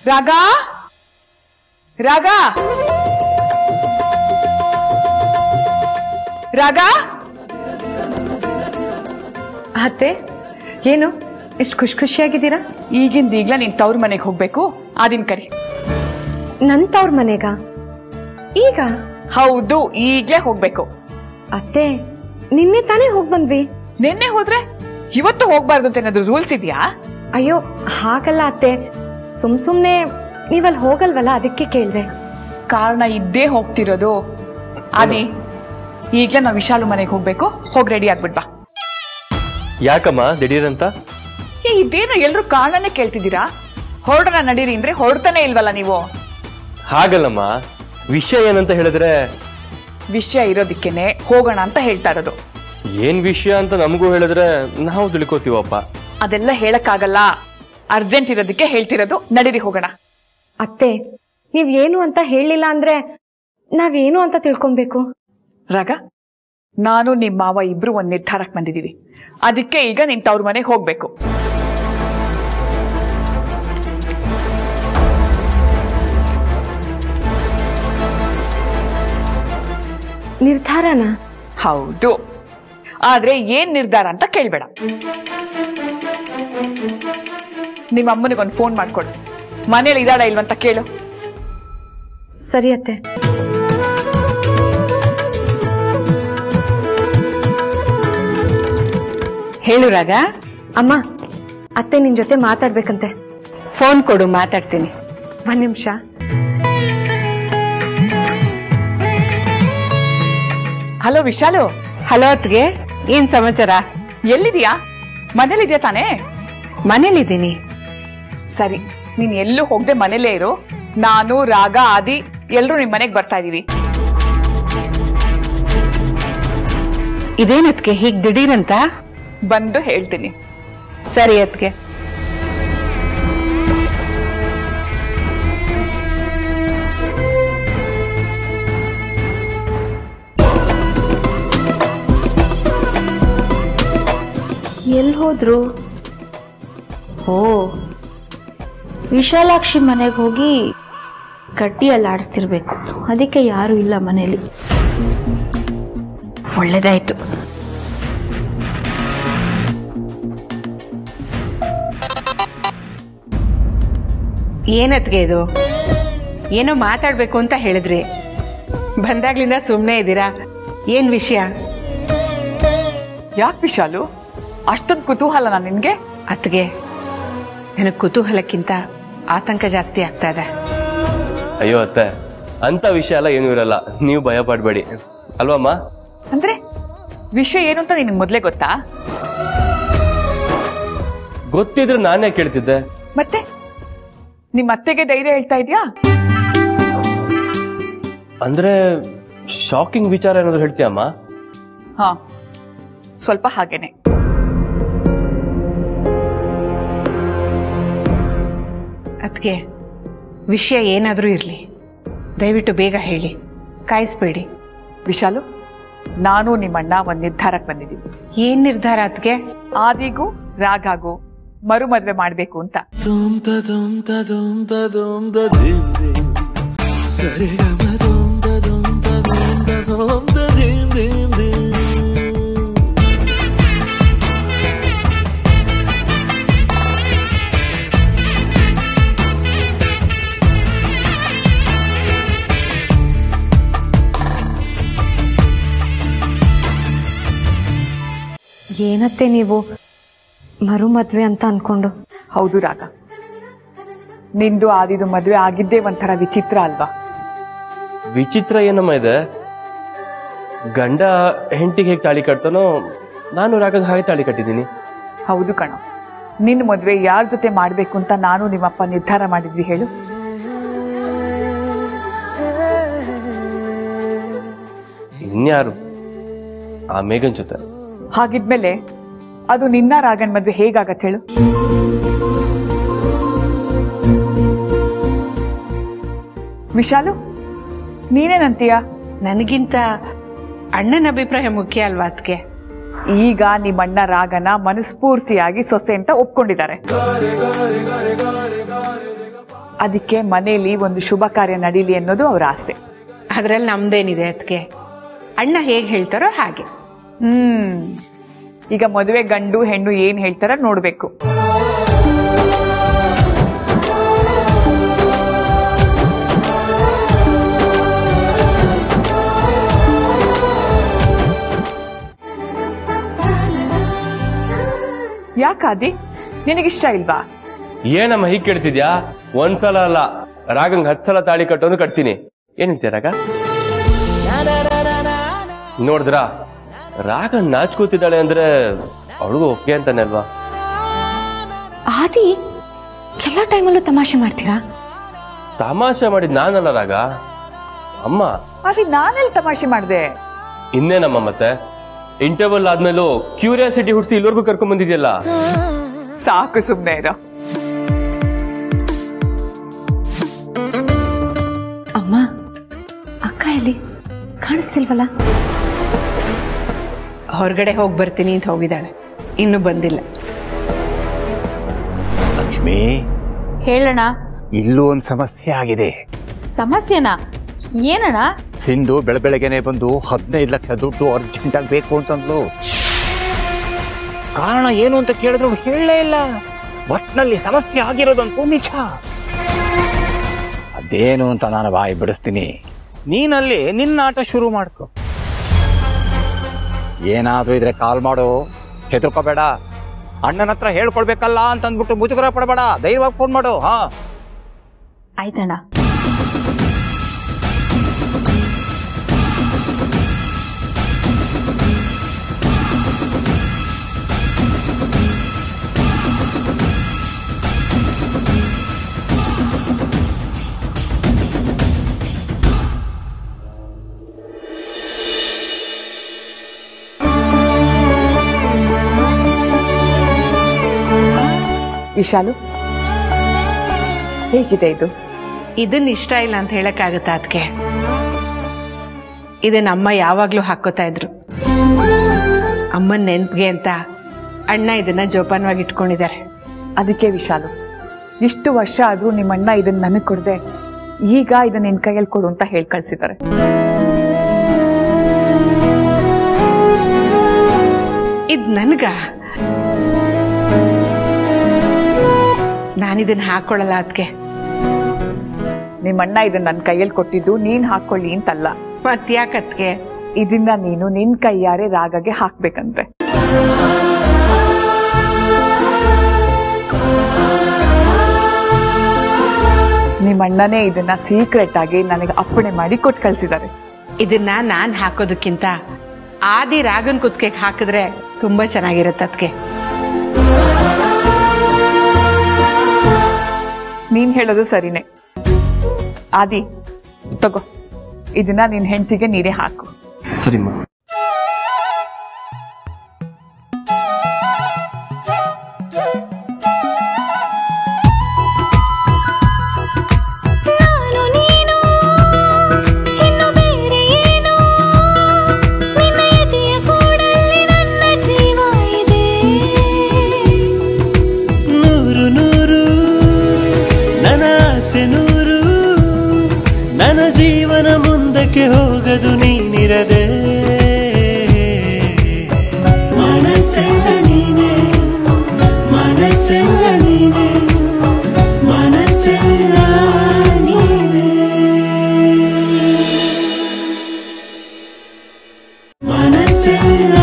ರಾಗ ರಾಗ ರಾಗ ಅತ್ತೆ ಏನು ಇಷ್ಟು ಖುಷಿ ಖುಷಿಯಾಗಿದ್ದೀರಾ ಈಗಿಂದ ಈಗ್ಲೇ ನೀನ್ ತವ್ರ ಮನೆಗೆ ಹೋಗ್ಬೇಕು ಆದಿನ ಕರಿ ನನ್ ತವ್ರ ಮನೆಗ ಈಗ ಹೌದು ಈಗ್ಲೇ ಹೋಗ್ಬೇಕು ಅತ್ತೆ ನಿನ್ನೆ ತಾನೇ ಹೋಗ್ ಬಂದ್ವಿ ನಿನ್ನೆ ಹೋದ್ರೆ ಇವತ್ತು ಹೋಗ್ಬಾರ್ದು ಅಂತ ಏನಾದ್ರು ರೂಲ್ಸ್ ಇದೆಯಾ ಅಯ್ಯೋ ಹಾಗಲ್ಲ ಅತ್ತೆ ಸುಮ್ ಸುಮ್ನೆ ನೀವಲ್ಲಿ ಹೋಗಲ್ವಲ್ಲ ಅದಕ್ಕೆ ಕೇಳ್ದೆ ಕಾರಣ ಇದ್ದೇ ಹೋಗ್ತಿರೋದು ಆದಿ ಈಗ್ಲೇ ನಾವು ವಿಶಾಲು ಮನೆಗೆ ಹೋಗ್ಬೇಕು ಹೋಗ್ ರೆಡಿ ಆಗ್ಬಿಟ್ ಬಾ ಯಾಕಮ್ಮ ದಿಢೀರಂತ ಏ, ಇದೇನು ಎಲ್ರು ಕಾರಣನೇ ಕೇಳ್ತಿದ್ದೀರಾ ಹೊರಡೋಣ ನಡೀರಿ ಅಂದ್ರೆ ಹೊರಡ್ತಾನೆ ಇಲ್ವಲ್ಲ ನೀವು ಹಾಗಲ್ಲಮ್ಮ ವಿಷಯ ಏನಂತ ಹೇಳಿದ್ರೆ ವಿಷಯ ಇರೋದಿಕ್ಕೇನೆ ಹೋಗೋಣ ಅಂತ ಹೇಳ್ತಾ ಇರೋದು ಏನ್ ವಿಷಯ ಅಂತ ನಮಗೂ ಹೇಳಿದ್ರೆ ನಾವು ತಿಳ್ಕೊತೀವಪ್ಪ ಅದೆಲ್ಲ ಹೇಳಕ್ಕಾಗಲ್ಲ ಅರ್ಜೆಂಟ್ ಇರೋದಕ್ಕೆ ಹೇಳ್ತಿರೋದು ನಡೀರಿ ಹೋಗೋಣ ಅತ್ತೆ ನೀವ್ ಏನು ಅಂತ ಹೇಳಿಲ್ಲ ಅಂದ್ರೆ ನಾವೇನು ಅಂತ ತಿಳ್ಕೊಬೇಕು ರಾಗ ನಾನು ನಿಮ್ಮ ಮಾವ ಇಬ್ರು ಒಂದ್ ನಿರ್ಧಾರಕ್ಕೆ ಬಂದಿದೀವಿ ಅದಕ್ಕೆ ಈಗ ನಿನ್ ತವ್ರ ಮನೆಗೆ ಹೋಗ್ಬೇಕು ನಿರ್ಧಾರನ ಹೌದು ಆದ್ರೆ ಏನ್ ನಿರ್ಧಾರ ಅಂತ ಕೇಳ್ಬೇಡ ನಿಮ್ಮ ಅಮ್ಮನಿಗೊಂದು ಫೋನ್ ಮಾಡ್ಕೊಡು ಮನೇಲಿ ಇದಾಡ ಇಲ್ವಂತ ಕೇಳು ಸರಿ ಅತ್ತೆ ಹೇಳು ರಾಗ ಅಮ್ಮ ಅತ್ತೆ ನಿನ್ ಜೊತೆ ಮಾತಾಡ್ಬೇಕಂತೆ ಫೋನ್ ಕೊಡು ಮಾತಾಡ್ತೀನಿ ಒಂದ್ ನಿಮಿಷ ಹಲೋ ವಿಶಾಲು ಹಲೋ ಅತ್ಗೆ ಏನ್ ಸಮಾಚಾರ ಎಲ್ಲಿದ್ಯಾ ಮನೇಲಿದ್ಯಾ ತಾನೇ ಮನೇಲಿದ್ದೀನಿ ಸರಿ ನೀನ್ ಎಲ್ಲೂ ಹೋಗದೆ ಮನೇಲೇ ಇರು ನಾನು ರಾಗ ಆದಿ ಎಲ್ರು ನಿಮ್ ಮನೆಗ್ ಬರ್ತಾ ಇದೀವಿ ಇದೇನತ್ಗೆ ಹೀಗ್ ದಿಢೀರಂತ ಬಂದು ಹೇಳ್ತೀನಿ ಸರಿ ಅತ್ಗೆ ಎಲ್ಲಿ ಹೋದ್ರು ಓ ವಿಶಾಲಾಕ್ಷಿ ಮನೆಗೆ ಹೋಗಿ ಕಡ್ಡಿಯಲ್ಲಿ ಆಡಿಸ್ತಿರ್ಬೇಕು ಅದಕ್ಕೆ ಯಾರೂ ಇಲ್ಲ ಮನೇಲಿ ಒಳ್ಳೇದಾಯ್ತು ಏನತ್ಗೆ ಇದು ಏನೋ ಮಾತಾಡ್ಬೇಕು ಅಂತ ಹೇಳಿದ್ರಿ ಬಂದಾಗ್ಲಿಂದ ಸುಮ್ಮನೆ ಇದ್ದೀರಾ ಏನ್ ವಿಷಯ ಯಾಕೆ ವಿಶಾಲು ಅಷ್ಟೊಂದು ಕುತೂಹಲನಾ ನಿನ್ಗೆ ಅತ್ಗೆ ನನಗೆ ಕುತೂಹಲಕ್ಕಿಂತ ಆತಂಕ ಜಾಸ್ತಿ ಆಗ್ತಾ ಇದೆ ಅಯ್ಯೋ ಅತ್ತೆ ಅಂತ ವಿಷಯ ಎಲ್ಲ ಏನೂ ಇರಲ್ಲ ನೀವು ಭಯ ಪಡ್ಬೇಡಿ ಅಲ್ವಮ್ಮ ಅಂದ್ರೆ ವಿಷಯ ಏನು ಅಂತ ನಿನಗೆ ಮೊದ್ಲೇ ಗೊತ್ತಾ ಗೊತ್ತಿದ್ರೆ ನಾನೇ ಕೇಳ್ತಿದ್ದೆ ಮತ್ತೆ ನಿಮ್ ಅತ್ತೆಗೆ ಧೈರ್ಯ ಹೇಳ್ತಾ ಇದ್ಯಾ ಅಂದ್ರೆ ಶಾಕಿಂಗ್ ವಿಚಾರ ಏನಾದ್ರು ಹೇಳ್ತೀಯಮ್ಮ ಹಾ ಸ್ವಲ್ಪ ಹಾಗೇನೆ ಅದಕ್ಕೆ ವಿಷಯ ಏನಾದರೂ ಇರಲಿ ದಯವಿಟ್ಟು ಬೇಗ ಹೇಳಿ ಕಾಯಿಸ್ಬೇಡಿ ವಿಶಾಲು ನಾನು ನಿಮ್ಮಣ್ಣ ಒಂದ್ ನಿರ್ಧಾರಕ್ಕೆ ಬಂದಿದ್ದೀವಿ ಏನ್ ನಿರ್ಧಾರ ಅತ್ಗೆ ಆದಿಗೂ ರಾಗಾಗೂ ಮರು ಮದ್ವೆ ಮಾಡ್ಬೇಕು ಅಂತ Dum da dum da dum da dum da dim dim. Sare ga ma dum da dum da dum da dum da dim dim dim. ಏನತ್ತೆ ನೀವು ಮರು ಮದ್ವೆ ಅಂತ ಅನ್ಕೊಂಡು ಹೌದು ರಾಗ ನಿಂದು ಆದಿದು ಮದ್ವೆ ಆಗಿದ್ದೇ ಒಂಥರ ವಿಚಿತ್ರ ಅಲ್ವಾ ವಿಚಿತ್ರ ಏನಮ್ಮ ಇದೆ ಗಂಡ ಹೆಂಡತಿಗೆ ಹೇಗೆ ತಾಳಿ ಕಟ್ತಾನೋ ನಾನು ರಾಗದ ಹಾಗೆ ತಾಳಿ ಕಟ್ಟಿದ್ದೀನಿ ಹೌದು ಕಣ ನಿನ್ನ ಮದ್ವೆ ಯಾರ ಜೊತೆ ಮಾಡ್ಬೇಕು ಅಂತ ನಾನು ನಿಮ್ಮಪ್ಪ ನಿರ್ಧಾರ ಮಾಡಿದ್ವಿ ಹೇಳು ಇನ್ಯಾರು ಆ ಮೇಘನ್ ಜೊತೆ ಹಾಗಿದ್ಮೇಲೆ ಅದು ನಿನ್ನ ರಾಗನ್ ಮದ್ವೆ ಹೇಗಾಗತ್ ಹೇಳು ವಿಶಾಲು ನೀನೇನಂತೀಯ ನನಗಿಂತ ಅಣ್ಣನ ಅಭಿಪ್ರಾಯ ಮುಖ್ಯ ಅಲ್ವಾ ಅದಕ್ಕೆ ಈಗ ನಿಮ್ಮಣ್ಣ ರಾಗನ ಮನಸ್ಫೂರ್ತಿಯಾಗಿ ಸೊಸೆ ಅಂತ ಒಪ್ಕೊಂಡಿದ್ದಾರೆ ಅದಕ್ಕೆ ಮನೆಯಲ್ಲಿ ಒಂದು ಶುಭ ಕಾರ್ಯ ನಡೀಲಿ ಅನ್ನೋದು ಅವ್ರ ಆಸೆ ಅದ್ರಲ್ಲಿ ನಮ್ದೇನಿದೆ ಅದಕ್ಕೆ ಅಣ್ಣ ಹೇಗ್ ಹೇಳ್ತಾರೋ ಹಾಗೆ ಹ್ಮ್ ಈಗ ಮದುವೆ ಗಂಡು ಹೆಣ್ಣು ಏನ್ ಹೇಳ್ತಾರ ನೋಡ್ಬೇಕು ಯಾಕಾದಿ ನಿನಗಿಷ್ಟ ಇಲ್ವಾ ಏನಮ್ಮ ಹೀಗ್ ಕೇಳ್ತಿದ್ಯಾ ಒಂದ್ಸಲ ಅಲ್ಲ ರಾಗಂಗ್ ಹತ್ ಸಲ ತಾಳಿ ಕಟ್ಟೋನು ಕಟ್ತೀನಿ ಏನ್ ಹೇಳ್ತೀಯ ರಾಗ ನೋಡಿದ್ರ ರಾಗ ನಾಚ್ಕೋತಿದ್ದಾಳೆ ಅಂದ್ರೆ ಅವಳಿಗೂ ಒಪ್ಪಿಗೆ ಅಂತಾನೆ ಅಲ್ವಾ ಆದಿ ಎಲ್ಲ ಟೈಮಲ್ಲೂ ತಮಾಷೆ ಮಾಡ್ತೀರಾ ತಮಾಷೆ ಮಾಡಿದ್ ನಾನಲ್ಲ ರಾಗ ಅಮ್ಮ ಅದೇ ನಾನೆಲ್ಲಿ ತಮಾಷೆ ಮಾಡ್ದೆ ಇನ್ನೇನಮ್ಮ ಮತ್ತೆ ಇಂಟರ್ವಲ್ ಆದ್ಮೇಲೂ ಕ್ಯೂರಿಯಾಸಿಟಿ ಹುಡ್ಸಿ ಇಲ್ಲಿವರೆಗೂ ಕರ್ಕೊಂಡ್ ಬಂದಿದ್ಯಲ್ಲ ಸಾಕು ಸುಮ್ನೆ ಇರೋ ಅಮ್ಮ ಅಕ್ಕ ಎಲ್ಲಿ ಕಾಣಿಸ್ತಿಲ್ವಲ್ಲ ಹೊರಗಡೆ ಹೋಗಿ ಬರ್ತೀನಿ ಅಂತ ಹೋಗಿದ್ದಾಳೆ ಇನ್ನೂ ಬಂದಿಲ್ಲ ಲಕ್ಷ್ಮಿ ಹೇಳೋಣ ಇಲ್ಲೂ ಒಂದು ಸಮಸ್ಯೆ ಆಗಿದೆ ಸಮಸ್ಯೆನಾ ಏನಣ್ಣ ಸಿಂಧು ಬೆಳಬೆಳಗ್ಗೆನೆ ಬಂದು ಹದಿನೈದು ಲಕ್ಷ ದುಡ್ಡು ಅರ್ಜೆಂಟ್ ಆಗಿ ಬೇಕು ಅಂತಂದ್ಲು ಕಾರಣ ಏನು ಅಂತ ಕೇಳಿದ್ರು ಅವ್ಳು ಹೇಳಲೇ ಇಲ್ಲ ಒಟ್ನಲ್ಲಿ ಸಮಸ್ಯೆ ಆಗಿರೋದಂತೂ ನಿಜ ಅದೇನು ಅಂತ ನಾನು ಬಾಯಿ ಬಿಡಿಸ್ತೀನಿ ನೀನಲ್ಲಿ ನಿನ್ನ ಆಟ ಶುರು ಮಾಡ್ಕೊ ಏನಾದ್ರೂ ಇದ್ರೆ ಕಾಲ್ ಮಾಡು ಹೆದರ್ಕೋಬೇಡ ಅಣ್ಣನ ಹತ್ರ ಹೇಳ್ಕೊಳ್ಬೇಕಲ್ಲ ಅಂತ ಅಂದ್ಬಿಟ್ಟು ಮುಜುಗರ ಪಡಬೇಡ ಧೈರ್ಯವಾಗಿ ಫೋನ್ ಮಾಡು ಹಾ ಆಯ್ತಣ್ಣ ವಿಶಾಲು ಹೇಗಿದೆ ಇದು ಇದನ್ನ ಇಷ್ಟ ಇಲ್ಲ ಅಂತ ಹೇಳಕ್ಕಾಗತ್ತಾ ಅದಕ್ಕೆ ಇದನ್ನ ಅಮ್ಮ ಯಾವಾಗ್ಲೂ ಹಾಕೋತಾ ಇದ್ರು ಅಮ್ಮನ ನೆನ್ಪಿಗೆ ಅಂತ ಅಣ್ಣ ಇದನ್ನ ಜೋಪಾನವಾಗಿ ಇಟ್ಕೊಂಡಿದ್ದಾರೆ ಅದಕ್ಕೆ ವಿಶಾಲು ಇಷ್ಟು ವರ್ಷ ಆದ್ರೂ ನಿಮ್ಮ ಅಣ್ಣ ಇದನ್ನ ನನಗ್ ಕೊಡದೆ ಈಗ ಇದನ್ನ ನಿನ್ ಕೈಯಲ್ಲಿ ಕೊಡು ಅಂತ ಹೇಳಿ ಕಳ್ಸಿದ್ದಾರೆ ಇದ್ ನನ್ಗ ನಾನಿದನ್ನ ಹಾಕೊಳ್ಳಲ್ಲ ಅದಕ್ಕೆ ನಿಮ್ಮ ಅಣ್ಣ ಇದನ್ನ ನನ್ನ ಕೈಯಲ್ಲಿ ಕೊಟ್ಟಿದ್ದು ನೀನ್ ಹಾಕೊಳ್ಳಿ ಅಂತಲ್ಲ ಮತ್ ಯಾಕತ್ಗೆ ಇದನ್ನ ನೀನು ನಿನ್ ಕೈಯಾರೆ ರಾಗಗೆ ಹಾಕ್ಬೇಕಂತೆ ನಿಮ್ಮ ಅಣ್ಣನೇ ಇದನ್ನ ಸೀಕ್ರೆಟ್ ಆಗಿ ನನಗೆ ಅಪ್ಪಣೆ ಮಾಡಿ ಕೊಟ್ಟು ಕಳ್ಸಿದ್ದಾರೆ ಇದನ್ನ ನಾನ್ ಹಾಕೋದಕ್ಕಿಂತ ಆದಿ ರಾಗನ್ ಕುತ್ಕೆಗೆ ಹಾಕಿದ್ರೆ ತುಂಬಾ ಚೆನ್ನಾಗಿರತ್ತೆ ಅದಕ್ಕೆ ನೀನ್ ಹೇಳೋದು ಸರಿನೇ ಆದಿ ತಗೋ ಇದನ್ನ ನಿನ್ ಹೆಂಡತಿಗೆ ನೀನೇ ಹಾಕು ಸರಿಮ್ಮ ನಾನು ನೀನು ಇನ್ನು ಬೇರೆ ಏನು ನಿನ್ನ ಎದೆಯ ಕೂಡಲ್ಲಿ ನನ್ನ ಜೀವ ಇದೆ ನೂರು ನೂರು ನನ್ನ ಆಸೆ ನೂರು ನನ್ನ ಜೀವನ ಮುಂದಕ್ಕೆ ಹೋಗದು ನೀನಿರದೆ ಮನಸ್ಸೆಲ್ಲ ನೀನೆ ಮನಸ್ಸೆಲ್ಲ ನೀನೆ ಮನಸ್ಸೆಲ್ಲ ನೀನೆ ಮನಸ್ಸೆಲ್ಲ